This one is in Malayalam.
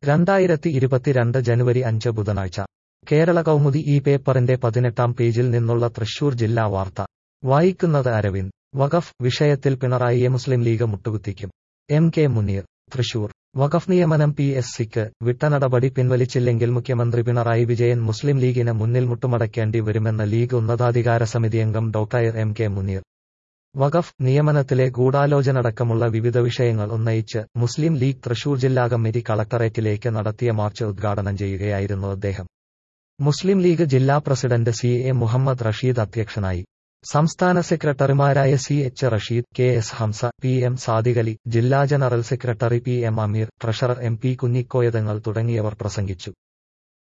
രണ്ടായിരത്തി ഇരുപത്തിരണ്ട് ജനുവരി അഞ്ച് ബുധനാഴ്ച കേരള കൗമുദി ഈ പേപ്പറിന്റെ പതിനെട്ടാം പേജിൽ നിന്നുള്ള തൃശൂർ ജില്ലാ വാർത്ത വായിക്കുന്നത് അരവിന്ദ് വഖഫ് വിഷയത്തിൽ പിണറായിയെ മുസ്ലിം ലീഗ് മുട്ടുകുത്തിക്കും എം കെ മുനീർ തൃശൂർ വഖഫ് നിയമനം പി എസ് സിക്ക് വിട്ട നടപടി പിൻവലിച്ചില്ലെങ്കിൽ മുഖ്യമന്ത്രി പിണറായി വിജയൻ മുസ്ലിം ലീഗിന് മുന്നിൽ മുട്ടുമടക്കേണ്ടി വരുമെന്ന് ലീഗ് ഉന്നതാധികാര സമിതി അംഗം ഡോക്ടർ എം കെ മുനീർ വഖഫ് നിയമനത്തിലെ ഗൂഢാലോചനടക്കമുള്ള വിവിധ വിഷയങ്ങൾ ഉന്നയിച്ച് മുസ്ലിം ലീഗ് തൃശൂർ ജില്ലാ കമ്മിറ്റി കളക്ടറേറ്റിലേക്ക് നടത്തിയ മാർച്ച് ഉദ്ഘാടനം ചെയ്യുകയായിരുന്നു അദ്ദേഹം മുസ്ലിം ലീഗ് ജില്ലാ president C A Muhammad Rasheed അധ്യക്ഷനായി സംസ്ഥാന സെക്രട്ടറിമാരായ C H Rasheed K S Hamza P M Sadiqali ജില്ലാ general secretary P M Ameer treasurer M P Kunhikoya Thangal തുടങ്ങിയവർ പ്രസംഗിച്ചു